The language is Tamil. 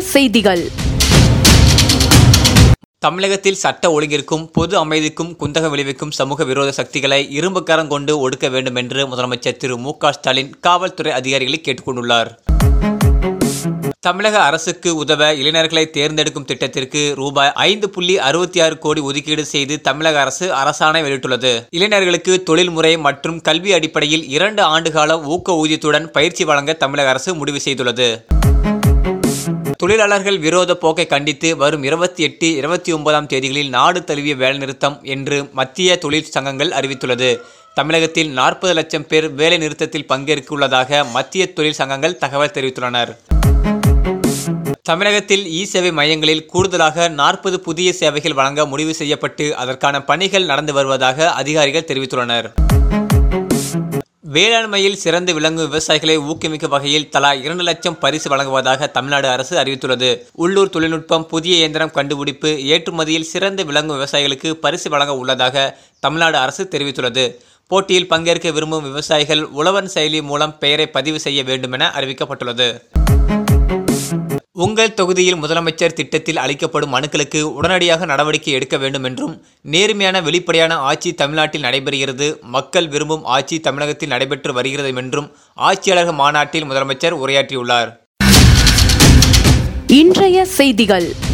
செய்திகள் தமிழகத்தில் சட்ட ஒழுங்கிற்கும் பொது அமைதிக்கும் குந்தகம் விளைவிக்கும் சமூக விரோத சக்திகளை இரும்புக்கரம் கொண்டு ஒடுக்க வேண்டும் என்று முதலமைச்சர் திரு மு க ஸ்டாலின் காவல்துறை அதிகாரிகளை கேட்டுக்கொண்டுள்ளார் தமிழக அரசுக்கு உதவ இளைஞர்களை தேர்ந்தெடுக்கும் திட்டத்திற்கு ரூபாய் ஐந்து புள்ளி அறுபத்தி ஆறு கோடி ஒதுக்கீடு செய்து தமிழக அரசு அரசாணை வெளியிட்டுள்ளது இளைஞர்களுக்கு தொழில்முறை மற்றும் கல்வி அடிப்படையில் இரண்டு ஆண்டுகால ஊக்க ஊதியத்துடன் பயிற்சி வழங்க தமிழக அரசு முடிவு செய்துள்ளது தொழிலாளர்கள் விரோத போக்கை கண்டித்து வரும் இருபத்தி எட்டு இருபத்தி ஒன்பதாம் தேதிகளில் நாடு தழுவிய வேலைநிறுத்தம் என்று மத்திய தொழிற் சங்கங்கள் அறிவித்துள்ளது தமிழகத்தில் நாற்பது லட்சம் பேர் வேலை நிறுத்தத்தில் பங்கேற்க உள்ளதாக மத்திய தொழில் சங்கங்கள் தகவல் தெரிவித்துள்ளனர் தமிழகத்தில் இ சேவை மையங்களில் கூடுதலாக நாற்பது புதிய சேவைகள் வழங்க முடிவு செய்யப்பட்டு அதற்கான பணிகள் நடந்து வருவதாக அதிகாரிகள் தெரிவித்துள்ளனர் வேளாண்மையில் சிறந்து விளங்கும் விவசாயிகளை ஊக்குவிக்கும் வகையில் தலா இரண்டு லட்சம் பரிசு வழங்குவதாக தமிழ்நாடு அரசு அறிவித்துள்ளது உள்ளூர் தொழில்நுட்பம் புதிய இயந்திரம் கண்டுபிடிப்பு ஏற்றுமதியில் சிறந்து விளங்கும் விவசாயிகளுக்கு பரிசு வழங்க உள்ளதாக தமிழ்நாடு அரசு தெரிவித்துள்ளது போட்டியில் பங்கேற்க விரும்பும் விவசாயிகள் உழவன் செயலி மூலம் பெயரை பதிவு செய்ய வேண்டும் என அறிவிக்கப்பட்டுள்ளது உங்கள் தொகுதியில் முதலமைச்சர் திட்டத்தில் அளிக்கப்படும் மனுக்களுக்கு உடனடியாக நடவடிக்கை எடுக்க வேண்டும் என்றும் நேர்மையான வெளிப்படையான ஆட்சி தமிழ்நாட்டில் நடைபெறுகிறது மக்கள் விரும்பும் ஆட்சி தமிழகத்தில் நடைபெற்று வருகிறது என்றும் ஆட்சியாளர்கள் மாநாட்டில் முதலமைச்சர் உரையாற்றியுள்ளார் இன்றைய செய்திகள்